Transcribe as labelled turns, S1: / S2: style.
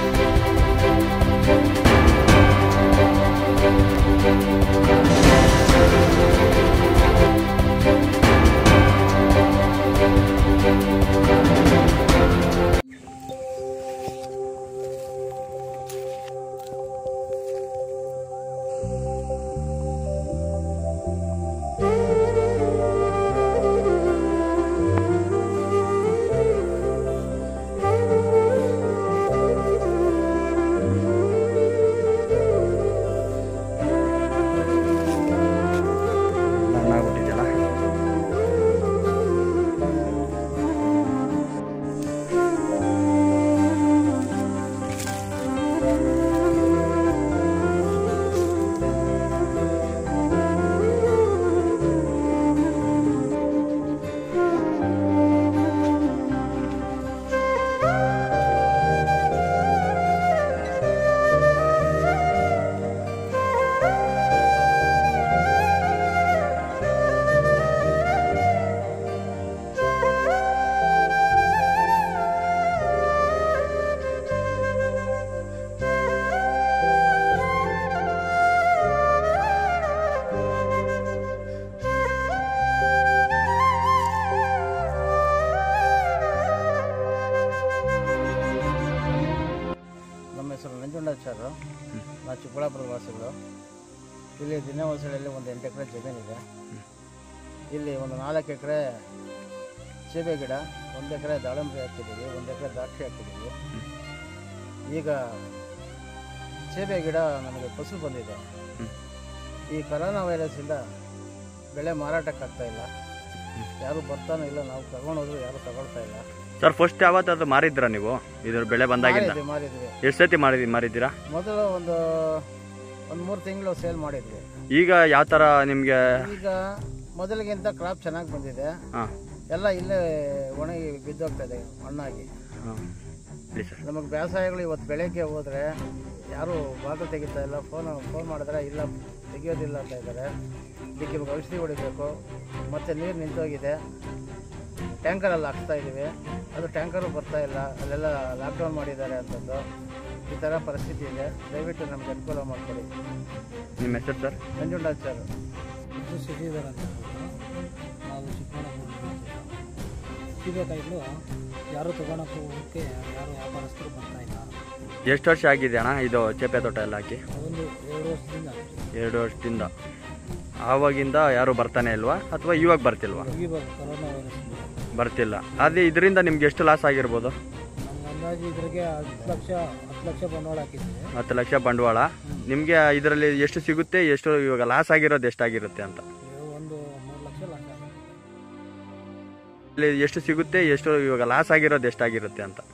S1: ಹಣ್ಣಾಗ್ಬಿಟ್ಟಿದೆಯಲ್ಲ
S2: ನಮ್ಮ ಹೆಸರು ನಂಜುಂಡಾಚಾರ್ಯರು ನಾವು ಚಿಕ್ಕಬಳ್ಳಾಪುರದ ವಾಸಿಗಳು ಇಲ್ಲಿ ದಿನವಸಳಿಯಲ್ಲಿ ಒಂದು ಎಂಟು ಎಕರೆ ಜಮೀನಿದೆ ಇಲ್ಲಿ ಒಂದು ನಾಲ್ಕು ಎಕರೆ ಸೀಬೆ ಗಿಡ ಒಂದು ಎಕರೆ ದಾಳಿಂಬೆ ಹಾಕಿದ್ದೀವಿ ಒಂದು ಎಕರೆ ದ್ರಾಕ್ಷಿ ಹಾಕಿದ್ದೀವಿ ಈಗ ಸೀಬೆ ಗಿಡ ನಮಗೆ ಫಸಲು ಬಂದಿದೆ ಈ ಕರೋನಾ ವೈರಸ್ಸಿಂದ ಬೆಳೆ ಮಾರಾಟಕ್ಕಾಗ್ತಾ ಇಲ್ಲ ಯಾರು ಬರ್ತಾನೂ ಇಲ್ಲ ನಾವು ತಗೊಂಡೋದ್ರು ಯಾರು ತಗೊಳ್ತಾ ಇಲ್ಲ
S1: ಸರ್ ಫಸ್ಟ್ ಯಾವತ್ತಾದ್ರೂ ಮಾರಿದ್ರಾ ನೀವು ಇದ್ರ ಬೆಳೆ ಬಂದಾಗಿಂದ
S2: ಮಾರಿದ್ವಿ ಮಾರಿದ್ವಿ
S1: ಎಷ್ಟು ಸತಿ ಮಾರಿ ಮಾರಿದ್ದೀರಾ
S2: ಮೊದಲು ಒಂದು ಒಂದು ಮೂರು ತಿಂಗಳು ಸೇಲ್ ಮಾಡಿದ್ವಿ
S1: ಈಗ ಯಾವ ಥರ ನಿಮಗೆ
S2: ಈಗ ಮೊದಲಿಗಿಂತ ಕ್ರಾಪ್ ಚೆನ್ನಾಗಿ ಬಂದಿದೆ
S1: ಹಾಂ
S2: ಎಲ್ಲ ಇಲ್ಲೇ ಒಣಗಿ ಬಿದ್ದೋಗ್ತಾ ಇದೆ ಮಣ್ಣಾಗಿ
S1: ಹಾಂ ಹೇಳಿ ಸರ್
S2: ನಮಗೆ ಬೇಸಾಯಗಳು ಇವತ್ತು ಬೆಳಗ್ಗೆ ಹೋದರೆ ಯಾರು ಬಾಗಿಲು ತೆಗಿತಾ ಇಲ್ಲ ಫೋನ್ ಫೋನ್ ಮಾಡಿದ್ರೆ ಇಲ್ಲ ತೆಗಿಯೋದಿಲ್ಲ ಅಂತ ಇದ್ದಾರೆ ಇದಕ್ಕೆ ಇವಾಗ ಔಷಧಿ ಹೊಡಿಬೇಕು ಮತ್ತು ನೀರು ನಿಂತೋಗಿದೆ ಟ್ಯಾಂಕರಲ್ಲಿ ಹಾಕ್ತಾ ಇದ್ದೀವಿ ಅದು ಟ್ಯಾಂಕರು ಬರ್ತಾ ಇಲ್ಲ ಅಲ್ಲೆಲ್ಲ ಲಾಕ್ಡೌನ್ ಮಾಡಿದ್ದಾರೆ ಅಂತಂದು ಈ ಥರ ಪರಿಸ್ಥಿತಿ ಇದೆ ದಯವಿಟ್ಟು ನಮ್ಗೆ ಅನುಕೂಲ ಮಾಡಿಕೊಡಿ
S1: ನಿಮ್ಮ ಹೆಸರು ಸರ್
S2: ನಂಜುಂಡಾಚಾರ್ಯ
S3: ಇದು ಶ್ರೀಧರ್ ಅಂತ ಹೇಳ್ಬಿಟ್ಟು ನಾವು ಚಿಕ್ಕಬಳ್ಳಾಪುರ ಸೀಬೆಕಾಯಿಗಳು ಯಾರು ತಗೊಳಕ್ಕೆ ಹೋಗೋಕ್ಕೆ ಯಾರು ವ್ಯಾಪಾರಸ್ಥರು ಬರ್ತಾ ಇಲ್ಲ
S1: ಎಷ್ಟು ವರ್ಷ ಆಗಿದೆ ಅಣ್ಣ ಇದು ಚೇಪೆ ತೋಟ ಎಲ್ಲ ಹಾಕಿ
S3: ಒಂದು ಎರಡು ವರ್ಷದಿಂದ ಆಗಿದೆ.
S1: ಎರಡು ವರ್ಷದಿಂದ ಆವಾಗಿಂದ ಯಾರು ಬರ್ತಾನೆ ಇಲ್ವಾ ಅಥವಾ ಇವಾಗ ಬರ್ತಿಲ್ವಾ
S3: ಇವಾಗ ಕೊರೋನಾ ವೈರಸ್
S1: ಬರ್ತಿಲ್ಲ ಅದೇ ಇದರಿಂದ ನಿಮ್ಗೆ ಎಷ್ಟು ಲಾಸ್ ಆಗಿರ್ಬೋದು
S3: ನಮ್ಮ ಅಂದಾಜು ಇದ್ರಿಗೆ ಹತ್ತು ಲಕ್ಷ ಹತ್ತು ಲಕ್ಷ ಬಂಡವಾಳ ಹಾಕಿದ್ವಿ
S1: ಹತ್ತು ಲಕ್ಷ ಬಂಡವಾಳ ನಿಮಗೆ ಇದರಲ್ಲಿ ಎಷ್ಟು ಸಿಗುತ್ತೆ ಎಷ್ಟು ಇವಾಗ ಲಾಸ್ ಆಗಿರೋದು ಎಷ್ಟಾಗಿರುತ್ತೆ ಅಂತ
S3: ಒಂದು ಮೂರು ಲಕ್ಷ ಲಾಸ್ ಆಗಿದೆ
S1: ಇಲ್ಲಿ ಎಷ್ಟು ಸಿಗುತ್ತೆ ಎಷ್ಟು ಇವಾಗ ಲಾಸ್ ಆಗಿರೋದು ಎಷ್ಟಾಗಿರುತ್ತೆ ಅಂತ